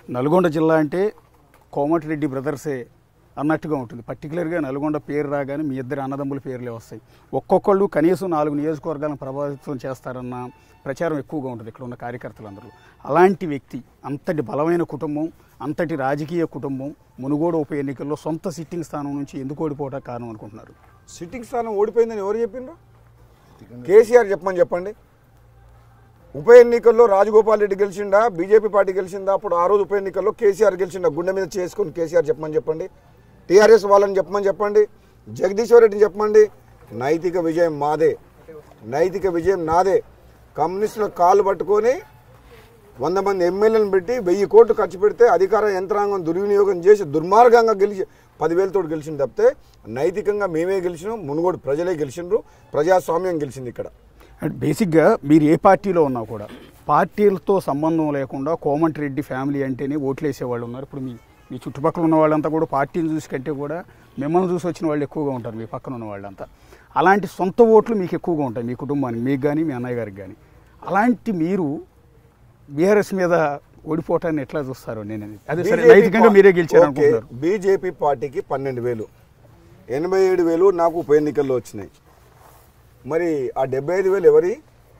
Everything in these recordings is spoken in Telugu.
నల్గొండ జిల్లా అంటే కోమటిరెడ్డి బ్రదర్సే అన్నట్టుగా ఉంటుంది పర్టికులర్గా నల్గొండ పేరు రాగానే మీ ఇద్దరు అన్నదమ్ముల పేర్లే వస్తాయి ఒక్కొక్కళ్ళు కనీసం నాలుగు నియోజకవర్గాలను ప్రభావితం చేస్తారన్న ప్రచారం ఎక్కువగా ఉంటుంది ఇక్కడ ఉన్న కార్యకర్తలందరూ అలాంటి వ్యక్తి అంతటి బలమైన కుటుంబం అంతటి రాజకీయ కుటుంబం మునుగోడు ఉప ఎన్నికల్లో సొంత సిట్టింగ్ స్థానం నుంచి ఎందుకు ఓడిపోవడానికి కారణం అనుకుంటున్నారు సిట్టింగ్ స్థానం ఓడిపోయిందని ఎవరు చెప్పిండ్రు కేసీఆర్ చెప్పమని చెప్పండి ఉప ఎన్నికల్లో రాజగోపాల్ రెడ్డి గెలిచిండా బీజేపీ పార్టీ గెలిచిందా అప్పుడు ఆ రోజు ఉప ఎన్నికల్లో కేసీఆర్ గెలిచిండా గుండె మీద చేసుకొని కేసీఆర్ చెప్పమని చెప్పండి టీఆర్ఎస్ వాళ్ళని చెప్పమని చెప్పండి జగదీశ్వర్ రెడ్డిని చెప్పమండి నైతిక విజయం మాదే నైతిక విజయం నాదే కమ్యూనిస్టుల కాళ్ళు పట్టుకొని వంద మంది ఎమ్మెల్యేలను పెట్టి వెయ్యి కోట్లు ఖర్చు పెడితే అధికార యంత్రాంగం దుర్వినియోగం చేసి దుర్మార్గంగా గెలిచి పదివేలతో గెలిచింది తప్పితే నైతికంగా మేమే గెలిచినాం మునుగోడు ప్రజలే గెలిచిండ్రు ప్రజాస్వామ్యం గెలిచింది ఇక్కడ అంటే బేసిక్గా మీరు ఏ పార్టీలో ఉన్నా కూడా పార్టీలతో సంబంధం లేకుండా కోమటిరెడ్డి ఫ్యామిలీ అంటేనే ఓట్లు వేసేవాళ్ళు ఉన్నారు ఇప్పుడు మీ మీ చుట్టుపక్కల ఉన్న వాళ్ళంతా కూడా పార్టీని చూసి కంటే కూడా మిమ్మల్ని చూసి వచ్చిన వాళ్ళు ఎక్కువగా ఉంటారు మీ పక్కన ఉన్న వాళ్ళంతా అలాంటి సొంత ఓట్లు మీకు ఎక్కువగా ఉంటాయి మీ కుటుంబానికి మీకు కానీ మీ అన్నయ్య గారికి కానీ అలాంటి మీరు బీఆర్ఎస్ మీద ఓడిపోవటాన్ని ఎట్లా చూస్తారు నేను అదే సరే BJP నైతికంగా మీరే గెలిచారు ఓకే, అనుకుంటున్నారు బీజేపీ పార్టీకి పన్నెండు వేలు ఎనభై ఏడు వేలు నాకు ఉప ఎన్నికల్లో వచ్చినాయి మరి ఆ డెబ్బై ఐదు వేలు ఎవరి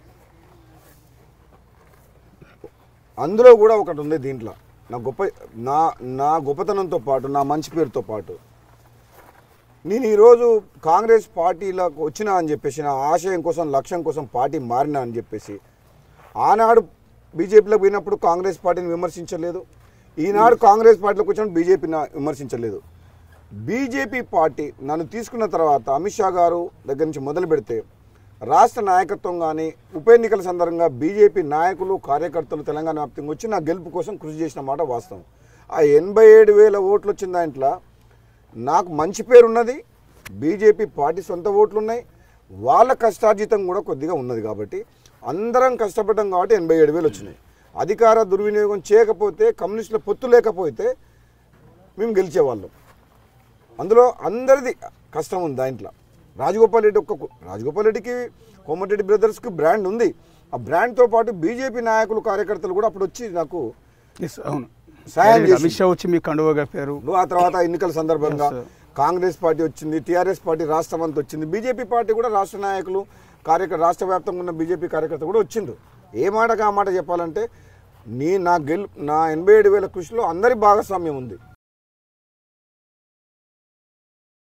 అందులో కూడా ఒకటి ఉంది దీంట్లో నా గొప్ప నా నా గొప్పతనంతో పాటు నా మంచి పేరుతో పాటు నేను ఈరోజు కాంగ్రెస్ పార్టీలకు వచ్చినా అని చెప్పేసి నా ఆశయం కోసం లక్ష్యం కోసం పార్టీ మారినా అని చెప్పేసి ఆనాడు బీజేపీలోకి పోయినప్పుడు కాంగ్రెస్ పార్టీని విమర్శించలేదు ఈనాడు కాంగ్రెస్ పార్టీలోకి వచ్చినప్పుడు బీజేపీని విమర్శించలేదు బీజేపీ పార్టీ నన్ను తీసుకున్న తర్వాత అమిత్ షా గారు దగ్గర నుంచి మొదలు పెడితే రాష్ట్ర నాయకత్వం కానీ ఉప ఎన్నికల సందర్భంగా బీజేపీ నాయకులు కార్యకర్తలు తెలంగాణ వ్యాప్తంగా వచ్చి నా గెలుపు కోసం కృషి చేసిన మాట వాస్తవం ఆ ఎనభై ఏడు వేల ఓట్లు వచ్చిన దాంట్లో నాకు మంచి పేరు ఉన్నది బీజేపీ పార్టీ సొంత ఓట్లు ఉన్నాయి వాళ్ళ కష్టార్జితం కూడా కొద్దిగా ఉన్నది కాబట్టి అందరం కష్టపడ్డాం కాబట్టి ఎనభై ఏడు వేలు వచ్చినాయి అధికార దుర్వినియోగం చేయకపోతే కమ్యూనిస్టుల పొత్తు లేకపోతే మేము గెలిచేవాళ్ళం అందులో అందరిది కష్టం ఉంది దాంట్లో రాజగోపాల్ రెడ్డి ఒక్క రాజగోపాల్ రెడ్డికి కోమటిరెడ్డి బ్రదర్స్కి బ్రాండ్ ఉంది ఆ బ్రాండ్తో పాటు బీజేపీ నాయకులు కార్యకర్తలు కూడా అప్పుడు వచ్చి నాకు Yes, అవును సాయం చేసింది. అమిత్ షా వచ్చి మీకు కండువ కప్పారు నువ్వు ఆ తర్వాత ఎన్నికల సందర్భంగా Yes, sir. కాంగ్రెస్ పార్టీ వచ్చింది టీఆర్ఎస్ పార్టీ రాష్ట్రం అంతా వచ్చింది బీజేపీ పార్టీ కూడా రాష్ట్ర నాయకులు కార్యకర్త రాష్ట్ర వ్యాప్తంగా ఉన్న బీజేపీ కార్యకర్త కూడా వచ్చిండ్రు ఏ మాటకు ఆ మాట చెప్పాలంటే నీ నా గెలు నా ఎనభై ఏడు వేల కృషిలో అందరి భాగస్వామ్యం ఉంది